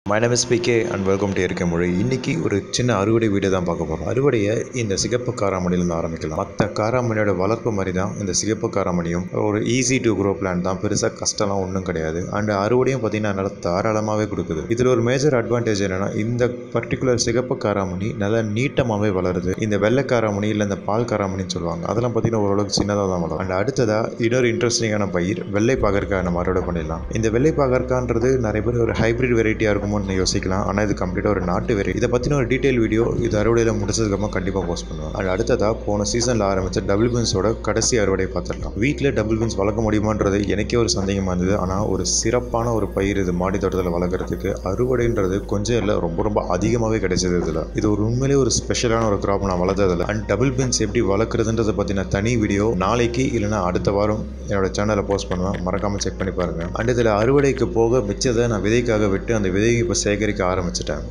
my name is PK and welcome to இருக்க மொழி இன்னைக்கு ஒரு சின்ன அறுவடை வீடியோ தான் பார்க்க போகிறோம் அறுவடையை இந்த சிகப்பு காராமணியிலேருந்து ஆரம்பிக்கலாம் மற்ற காராமணியோட வளர்ப்பு மாதிரி தான் இந்த சிகப்பு காராமணியும் ஒரு ஈஸி டு க்ரோ பிளான் தான் பெருசாக கஷ்டம்லாம் ஒன்றும் கிடையாது அண்ட் அறுவடையும் பார்த்தீங்கன்னா நல்லா தாராளமாகவே கொடுக்குது இதில் ஒரு மேஜர் அட்வான்டேஜ் என்னன்னா இந்த பர்டிகுலர் சிகப்பு காராமணி நல்லா நீட்டமாகவே வளருது இந்த வெள்ளை காராமணி இல்லை இந்த பால் காராமணின்னு சொல்லுவாங்க அதெல்லாம் பார்த்தீங்கன்னா ஓரளவுக்கு சின்னதாக தான் வளரும் அண்ட் அடுத்ததாக இன்னொரு இன்ட்ரெஸ்டிங்கான பயிர் வெள்ளை பாகற்காய் நம்ம அறுவடை பண்ணிடலாம் இந்த வெள்ளை பாகற்கான்றது நிறைய பேர் ஒரு ஹைப்ரிட் வெரைட்டியாக இருக்குமோன்னு யோசிக்கலாம் ஆனால் இது கம்ப்ளீட்டாக ஒரு நாட்டு வெரைட்டி இதை பற்றின ஒரு டீட்டெயில் வீடியோ இது அறுவடையில் முடிச்சதுக்கப்புறமா கண்டிப்பாக போஸ்ட் பண்ணுவேன் அண்ட் அடுத்ததாக போன சீசனில் ஆரம்பித்த டபுள் பீன்ஸோட கடைசி அறுவடை பார்த்துடலாம் வீட்டில் டபுள் பீன்ஸ் வளர்க்க முடியுமான்றது எனக்கே ஒரு சந்தேகமாக இருந்தது ஆனால் ஒரு சிறப்பான ஒரு பயிர் இது மாடி தோட்டத்தில் வளர்க்குறதுக்கு அறுவடைன்றது கொஞ்சம் இல்லை ரொம்ப ரொம்ப அதிகமாகவே கிடைச்சது இதில் இது ஒரு உண்மையிலே ஒரு ஸ்பெஷலான ஒரு கிராப் நான் வளர்த்ததில்ல அண்ட் டபுள் பீன்ஸ் எப்படி வளர்க்குறதுன்றதை பற்றின தனி வீடியோ நாளைக்கு இல்லைனா அடுத்த வாரம் என்னோட சேனலில் போஸ்ட் பண்ணுவேன் மறக்காமல் செக் பண்ணி பாருங்கள் அண்ட் இதில் அறுவடைக்கு போக மிச்சதை நான் விதைக்காக விட்டு அந்த விதையை இப்போ சேகரிக்க ஆரம்பிச்சிட்டேன்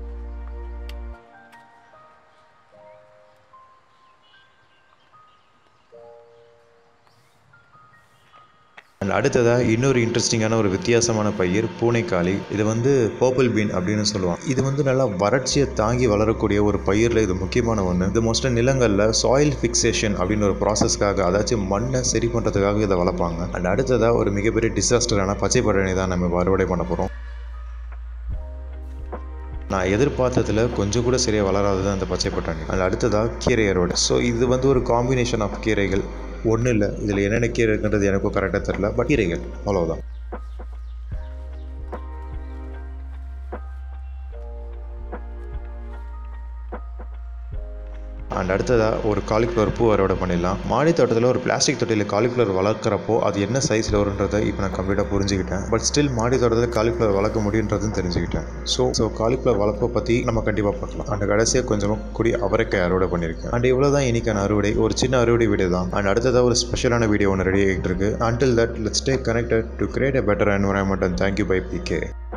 அண்ட் அடுத்ததாக இன்னொரு இன்ட்ரெஸ்டிங்கான ஒரு வித்தியாசமான பயிர் பூனைக்காளி இது வந்து பர்பிள் பீன் அப்படின்னு சொல்லுவாங்க இது வந்து நல்லா வறட்சியை தாங்கி வளரக்கூடிய ஒரு பயிரில் இது முக்கியமான ஒன்று இது மோஸ்ட்டாக நிலங்களில் சாயில் ஃபிக்சேஷன் அப்படின்னு ஒரு ப்ராசஸ்க்காக அதாச்சும் மண்ணை சரி பண்ணுறதுக்காக இதை வளர்ப்பாங்க அண்ட் அடுத்ததாக ஒரு மிகப்பெரிய டிசாஸ்டரான பச்சை பட்டாணி தான் நம்ம அறுவடை பண்ண போகிறோம் நான் எதிர்பார்த்ததில் கொஞ்சம் கூட சரியாக வளராதது அந்த பச்சை பட்டாணி அதில் அடுத்ததாக கீரை அறுவடை ஸோ இது வந்து ஒரு காம்பினேஷன் ஆஃப் கீரைகள் ஒன்றும் இல்லை இதில் என்னென்ன கீரை இருக்குன்றது எனக்கும் கரெக்டாக தெரில பட் கீரைகள் அவ்வளோதான் அண்ட் அடுத்ததாக ஒரு காலிஃப்ளவர் பூ அறுவடை பண்ணிடலாம் மாடி தோட்டத்தில் ஒரு பிளாஸ்டிக் தொட்டியில் காலிஃப்ளவர் வளர்க்குறப்போ அது என்ன சைஸில் வருன்றதை இப்போ நான் கம்ப்ளீட்டாக புரிஞ்சுக்கிட்டேன் பட் ஸ்டில் மாடி தோட்டத்தில் காலிஃப்ளவர் வளர்க்க முடியுன்றதும் தெரிஞ்சுக்கிட்டேன் ஸோ ஸோ காலிஃப்ளவர் வளர்ப்பை பற்றி நம்ம கண்டிப்பாக பார்க்கலாம் அண்ட் கடைசியாக கொஞ்சமாக கூடி அவரைக்காய் அறுவடை பண்ணியிருக்கேன் அண்ட் இவ்வளோ தான் இன்றைக்கான அறுவடை ஒரு சின்ன அறுவடை வீடியோ தான் அண்ட் அடுத்ததாக ஒரு ஸ்பெஷலான வீடியோ ஒன்று ரெடி ஆகிட்டு இருக்கு until that let's stay connected to create a better environment and thank you bye PK